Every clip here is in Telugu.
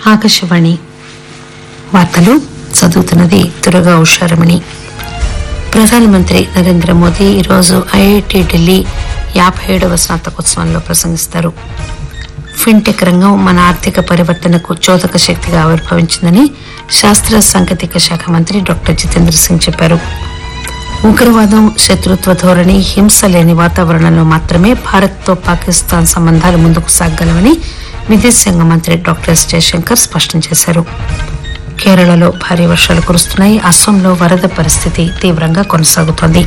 ఆకాశవాణి వార్తలు చదువుతున్నది దుర్గా ఉషారమణి ప్రధానమంత్రి నరేంద్ర మోదీ ఈరోజు ఐఐటి ఢిల్లీ యాభై ఏడవ స్నాతకోత్సవంలో ప్రసంగిస్తారు ఫిన్టెక్ రంగం మన ఆర్థిక పరివర్తనకు చోదక శక్తిగా ఆవిర్భవించిందని శాస్త్ర సాంకేతిక శాఖ మంత్రి డాక్టర్ జితేంద్ర సింగ్ చెప్పారు ఉగ్రవాదం శత్రుత్వ ధోరణి హింస లేని వాతావరణంలో మాత్రమే భారత్తో పాకిస్తాన్ సంబంధాలు ముందుకు సాగగలవని విదేశాంగ మంత్రి డాక్టర్ ఎస్ జయశంకర్ స్పష్టం చేశారు కేరళలో భారీ వర్షాలు కురుస్తున్నాయి అస్సాంలో వరద పరిస్థితి తీవ్రంగా కొనసాగుతోంది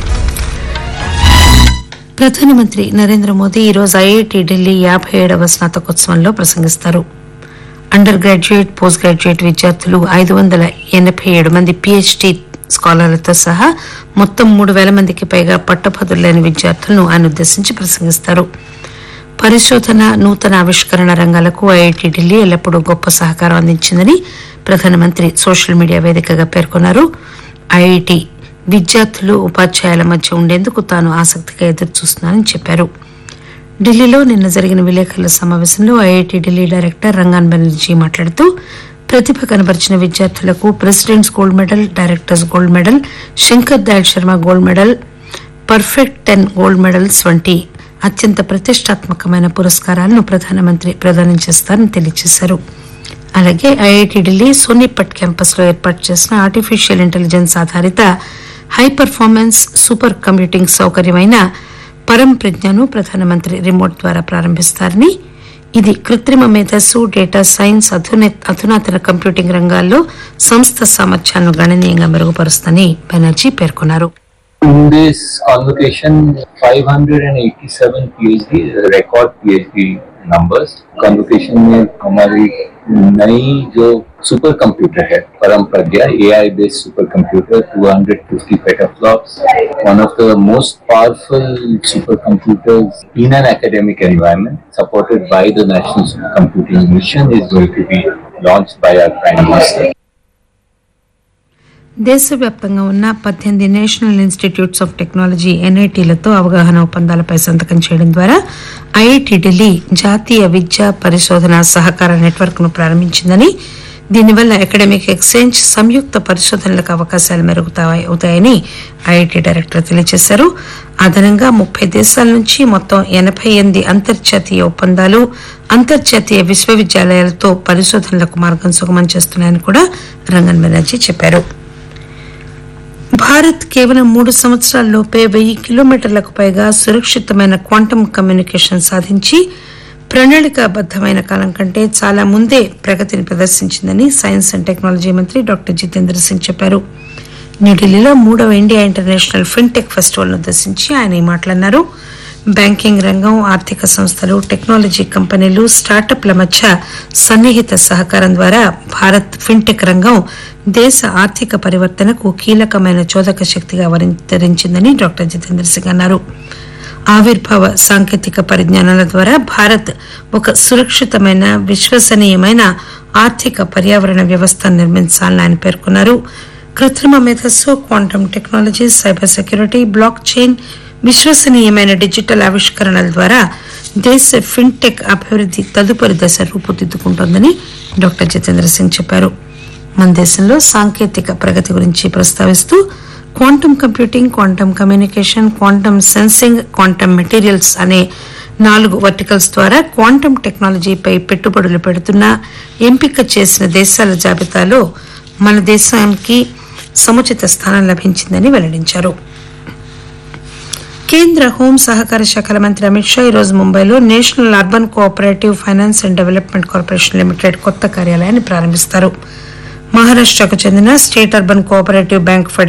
ప్రధానమంత్రి నరేంద్ర మోదీ ఈరోజు ఐఐటి ఢిల్లీ యాభై ఏడవ స్నాతకోత్సవంలో ప్రసంగిస్తారు అండర్ గ్రాడ్యుయేట్ పోస్ట్ గ్రాడ్యుయేట్ విద్యార్థులు ఐదు వందల ఎనభై ఏడు మంది పిహెచ్డి స్కాలర్లతో సహా మొత్తం మూడు వేల మందికి పైగా పట్టభద్రులు లేని విద్యార్థులను ఆయన ఉద్దేశించి ప్రసంగిస్తారు పరిశోధన నూతన ఆవిష్కరణ రంగాలకు ఐఐటి ఢిల్లీ ఎల్లప్పుడూ గొప్ప సహకారం అందించిందని ప్రధానమంత్రి సోషల్ మీడియా వేదికగా పేర్కొన్నారు ఐఐటి విద్యార్థులు ఉపాధ్యాయుల మధ్య ఉండేందుకు తాను ఆసక్తిగా ఎదురుచూస్తున్నానని చెప్పారు ఢిల్లీలో నిన్న జరిగిన విలేకరుల సమావేశంలో ఐఐటి ఢిల్లీ డైరెక్టర్ రంగాన్ బెనర్జీ మాట్లాడుతూ ప్రతిభ కనబరిచిన విద్యార్థులకు president's gold medal director's gold medal Shankar Dayal Sharma gold medal perfect ten gold medals వంటి అత్యంత ప్రతిష్టాత్మకమైన పురస్కారాలను ప్రధానమంత్రి ప్రదానం చేస్తారని తెలియజేశారు అలాగే ఐఐటి ఢిల్లీ సోనిపట్ క్యాంపస్ లో ఏర్పాటు చేసిన ఆర్టిఫిషియల్ ఇంటెలిజెన్స్ ఆధారిత హై పర్ఫార్మెన్స్ సూపర్ కంప్యూటింగ్ సౌకర్యమైన పరం ప్రజ్ఞను ప్రధానమంత్రి రిమోట్ ద్వారా ప్రారంభిస్తారని ఇది కృత్రిమ మేధస్సు డేటా సైన్స్ అధునే- అధునాతన కంప్యూటింగ్ రంగాల్లో సంస్థ సామర్థ్యాలను గణనీయంగా మెరుగుపరుస్తుందని బెనర్జీ పేర్కొన్నారు In this convocation, 587 PhD, record PhD numbers. convocation में हमारी नई जो सुपर कंप्यूटर है Param Pragya AI based super computer 250 petaflops one of the most powerful super computers in an academic environment supported by the National Supercomputing Mission is going to be launched by our Prime Minister. దేశవ్యాప్తంగా ఉన్న పద్దెనిమిది నేషనల్ ఇన్స్టిట్యూట్స్ ఆఫ్ టెక్నాలజీ ఎన్ఐటీలతో అవగాహన ఒప్పందాలపై సంతకం చేయడం ద్వారా ఐఐటి ఢిల్లీ జాతీయ విద్యా పరిశోధన సహకార నెట్వర్క్ ను ప్రారంభించిందని దీనివల్ల అకాడమిక్ ఎక్స్చేంజ్ సంయుక్త పరిశోధనలకు అవకాశాలు మెరుగుతాయి అవుతాయని ఐఐటి డైరెక్టర్ తెలియజేశారు అదనంగా ముప్పై దేశాల నుంచి మొత్తం ఎనభై ఎనిమిది అంతర్జాతీయ ఒప్పందాలు అంతర్జాతీయ విశ్వవిద్యాలయాలతో పరిశోధనలకు మార్గం సుగమం చేస్తున్నాయని కూడా రంగన్ బెనర్జీ చెప్పారు భారత్ కేవలం మూడు సంవత్సరాల్లోపే వెయ్యి కిలోమీటర్లకు పైగా సురక్షితమైన క్వాంటం కమ్యూనికేషన్ సాధించి ప్రణాళికాబద్దమైన కాలం కంటే చాలా ముందే ప్రగతిని ప్రదర్శించిందని సైన్స్ అండ్ టెక్నాలజీ మంత్రి డాక్టర్ జితేంద్ర సింగ్ చెప్పారు న్యూఢిల్లీలో మూడవ ఇండియా ఇంటర్నేషనల్ ఫిన్టెక్ ఫెస్టివల్ ఉద్దేశించి ఆయన ఈ మాట్లాడినారు బ్యాంకింగ్ రంగం ఆర్థిక సంస్థలు టెక్నాలజీ కంపెనీలు స్టార్టప్ల మధ్య సన్నిహిత సహకారం ద్వారా భారత్ ఫిన్టెక్ రంగం దేశ ఆర్థిక పరివర్తనకు కీలకమైన చోదక శక్తిగా అవతరించిందని డాక్టర్ జితేంద్ర సింగ్ అన్నారు ఆవిర్భావ సాంకేతిక పరిజ్ఞానాల ద్వారా భారత్ ఒక సురక్షితమైన విశ్వసనీయమైన ఆర్థిక పర్యావరణ వ్యవస్థను నిర్మించాలని ఆయన పేర్కొన్నారు కృత్రిమ మేధస్సు quantum technology cyber security block chain విశ్వసనీయమైన డిజిటల్ ఆవిష్కరణల ద్వారా దేశ ఫిన్టెక్ అభివృద్ధి తదుపరి దశ రూపుదిద్దుకుంటోందని డాక్టర్ జితేంద్ర సింగ్ చెప్పారు మన దేశంలో సాంకేతిక ప్రగతి గురించి ప్రస్తావిస్తూ quantum computing quantum communication quantum sensing quantum materials అనే నాలుగు వర్టికల్స్ ద్వారా క్వాంటం టెక్నాలజీపై పెట్టుబడులు పెడుతున్న ఎంపిక చేసిన దేశాల జాబితాలో మన దేశానికి సముచిత స్థానం లభించిందని వెల్లడించారు కేంద్ర హోం సహకార శాఖల మంత్రి అమిత్ షా ఈరోజు ముంబైలో national urban cooperative finance and development corporation limited కొత్త కార్యాలయాన్ని ప్రారంభిస్తారు మహారాష్టకు చెందిన state urban cooperative bank federation